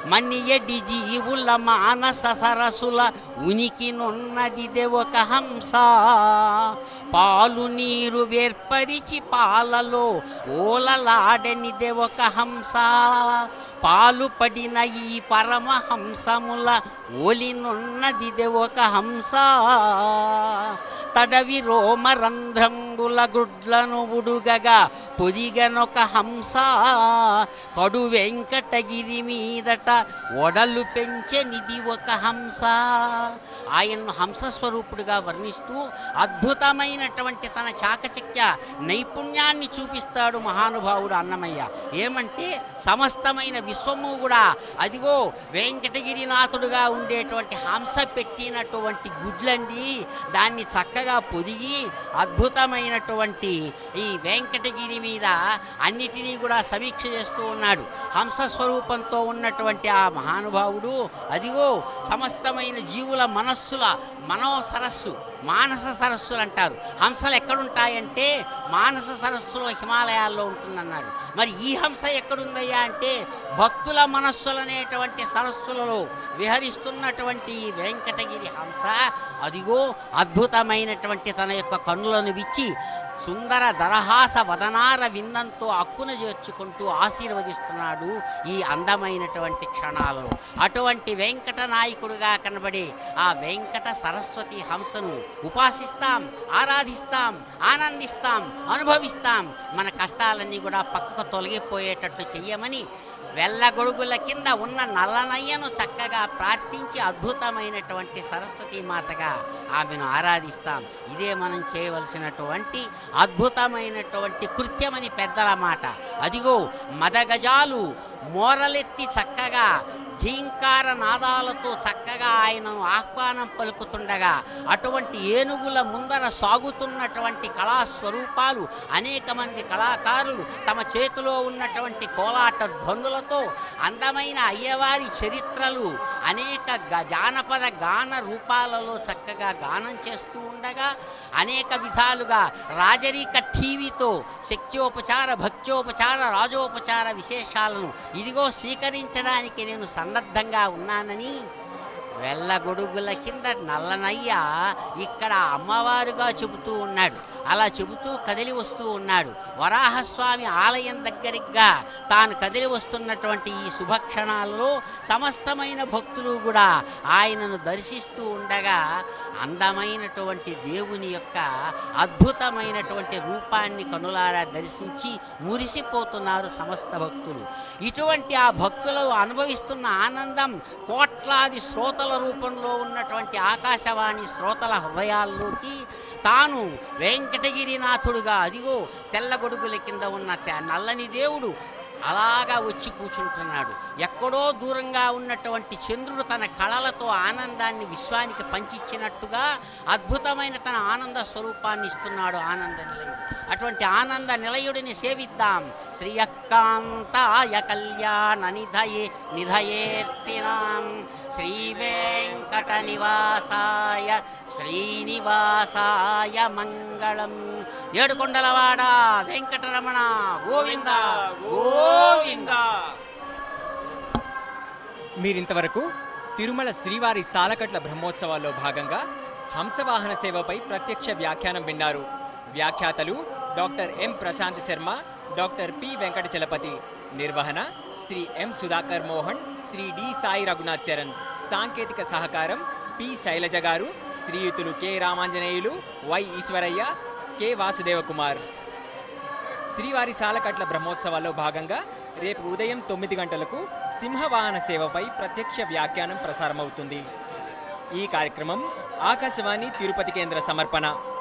మన్నియడి జీవుల మానస సరసుల ఉనికినున్నదిదే ఒక హంస పాలు నీరు వేర్పరిచి పాలలో ఓలలాడనిదే ఒక హంస పాలు పడిన ఈ పరమహంసముల ఓలినున్నదిదే ఒక హంస తడవి రోమరంధ్రంబుల గుడ్లను ఉడుగగా పొదిగనొక హంస కడు వెంకటగిరి మీదట ఒడలు పెంచెనిది ఒక హంస ఆయన్ను హంస స్వరూపుడుగా వర్ణిస్తూ అద్భుతమైనటువంటి తన చాకచక్య నైపుణ్యాన్ని చూపిస్తాడు మహానుభావుడు అన్నమయ్య ఏమంటే సమస్తమైన విశ్వము కూడా అదిగో వెంకటగిరినాథుడుగా ఉండేటువంటి హంస పెట్టినటువంటి గుడ్లండి దాన్ని చక్కగా పొదిగి అద్భుతమైనటువంటి ఈ వెంకటగిరి మీద అన్నిటినీ కూడా సమీక్ష చేస్తూ ఉన్నాడు హంస స్వరూపంతో ఉన్నటువంటి ఆ మహానుభావుడు అదిగో సమస్తమైన జీవుల మనస్సుల మనో సరస్సు మానస సరస్సులు అంటారు హంసలు ఎక్కడుంటాయంటే మానస సరస్సులో హిమాలయాల్లో ఉంటుందన్నాడు మరి ఈ హంస ఎక్కడుందయ్యా అంటే భక్తుల మనస్సులనేటువంటి సరస్సులలో విహరిస్తున్నటువంటి ఈ వెంకటగిరి హంస అదిగో అద్భుతమైనటువంటి తన యొక్క కన్నులను విచ్చి సుందర దరహాస వదనార విందంతో అక్కున చేర్చుకుంటూ ఆశీర్వదిస్తున్నాడు ఈ అందమైనటువంటి క్షణాలలో అటువంటి వెంకట నాయకుడుగా కనబడే ఆ వెంకట సరస్వతి హంసను ఉపాసిస్తాం ఆరాధిస్తాం ఆనందిస్తాం అనుభవిస్తాం మన కష్టాలన్నీ కూడా పక్కకు తొలగిపోయేటట్టు చెయ్యమని వెళ్ళగొడుగుల కింద ఉన్న నల్లనయ్యను చక్కగా ప్రార్థించి అద్భుతమైనటువంటి సరస్వతి మాతగా ఆమెను ఆరాధిస్తాం ఇదే మనం చేయవలసినటువంటి అద్భుతమైనటువంటి కృత్యమని పెద్దల మాట అదిగో మదగజాలు మోరలెత్తి చక్కగా ఘీంకార నాదాలతో చక్కగా ఆయనను ఆహ్వానం పలుకుతుండగా అటువంటి ఏనుగుల ముందర సాగుతున్నటువంటి కళాస్వరూపాలు అనేక మంది కళాకారులు తమ చేతిలో ఉన్నటువంటి కోలాట ధ్వనులతో అందమైన అయ్యవారి చరిత్రలు అనేక గ- జానపద గాన రూపాలలో చక్కగా గానం చేస్తూ ఉండగా అనేక విధాలుగా రాజరిక టీవీతో శక్త్యోపచార భక్త్యోపచార రాజోపచార విశేషాలను ఇదిగో స్వీకరించడానికి నేను సన్నద్ధంగా ఉన్నానని వెళ్ళగొడుగుల కింద నల్లనయ్య ఇక్కడ అమ్మవారుగా చెబుతూ ఉన్నాడు అలా చెబుతూ కదిలి వస్తూ ఉన్నాడు వరాహస్వామి ఆలయం దగ్గరగా తాను కదిలి వస్తున్నటువంటి ఈ శుభక్షణాల్లో సమస్తమైన భక్తులు కూడా ఆయనను దర్శిస్తూ ఉండగా అందమైనటువంటి దేవుని యొక్క అద్భుతమైనటువంటి రూపాన్ని కనులారా దర్శించి మురిసిపోతున్నారు సమస్త భక్తులు ఇటువంటి ఆ భక్తులు అనుభవిస్తున్న ఆనందం కోట్లాది శ్రోతల రూపంలో ఉన్నటువంటి ఆకాశవాణి శ్రోతల హృదయాల్లోకి తాను వెంకటగిరినాథుడుగా అదిగో తెల్లగొడుగుల కింద ఉన్న తె- నల్లని దేవుడు అలాగా వచ్చి కూర్చుంటున్నాడు ఎక్కడో దూరంగా ఉన్నటువంటి చంద్రుడు తన కళలతో ఆనందాన్ని విశ్వానికి పంచిచ్చినట్టుగా అద్భుతమైన తన ఆనంద స్వరూపాన్ని ఇస్తున్నాడు ఆనంద నిలయుడు అటువంటి ఆనంద నిలయుడిని సేవిద్దాం శ్రీయక్కాంతాయ కళ్యాణ నిధయే నిధయేత్తినాం శ్రీ వెంకట నివాసాయ శ్రీనివాసాయ మంగళం ఏడుకొండలవాడ వెంకటరమణ గోవింద గోవింద మీరింతవరకు తిరుమల శ్రీవారి సాలకట్ల బ్రహ్మోత్సవాల్లో భాగంగా హంసవాహన సేవపై ప్రత్యక్ష వ్యాఖ్యానం విన్నారు వ్యాఖ్యాతలు doctor M Prashanth Sharma doctor P Venkata Chalapathi నిర్వహణ శ్రీ ఎం సుధాకర్ మోహన్ శ్రీ డి సాయి రఘునాథ్ చరణ్ సాంకేతిక సహకారం పి శైలజ గారు శ్రీయుతులు K Ramanjaneyulu Y Eswaraiah K Vasudeva Kumar శ్రీవారి సాలకట్ల బ్రహ్మోత్సవాల్లో భాగంగా రేపు ఉదయం తొమ్మిది గంటలకు సింహవాహన సేవపై ప్రత్యక్ష వ్యాఖ్యానం ప్రసారమవుతుంది ఈ కార్యక్రమం ఆకాశవాణి తిరుపతి కేంద్ర సమర్పణ